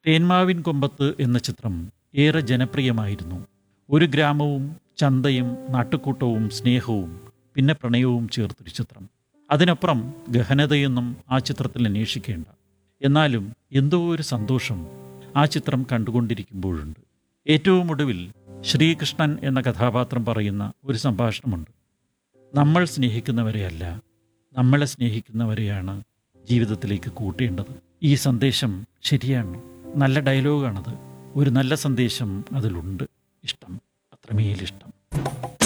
തേന്മാവിൻ കൊമ്പത്ത് എന്ന ചിത്രം ഏറെ ജനപ്രിയമായിരുന്നു ഒരു ഗ്രാമവും ചന്തയും നാട്ടുകൂട്ടവും സ്നേഹവും പിന്നെ പ്രണയവും ചേർത്തൊരു ചിത്രം അതിനപ്പുറം ഗഹനതയൊന്നും ആ ചിത്രത്തിൽ അന്വേഷിക്കേണ്ട എന്നാലും എന്തോ ഒരു സന്തോഷം ആ ചിത്രം കണ്ടുകൊണ്ടിരിക്കുമ്പോഴുണ്ട് ഏറ്റവും ഒടുവിൽ ശ്രീകൃഷ്ണൻ എന്ന കഥാപാത്രം പറയുന്ന ഒരു സംഭാഷണമുണ്ട് നമ്മൾ സ്നേഹിക്കുന്നവരെയല്ല നമ്മളെ സ്നേഹിക്കുന്നവരെയാണ് ജീവിതത്തിലേക്ക് കൂട്ടേണ്ടത് ഈ സന്ദേശം ശരിയാണ് നല്ല ഡയലോഗാണത് ഒരു നല്ല സന്ദേശം അതിലുണ്ട് ഇഷ്ടം അത്രമേലിഷ്ടം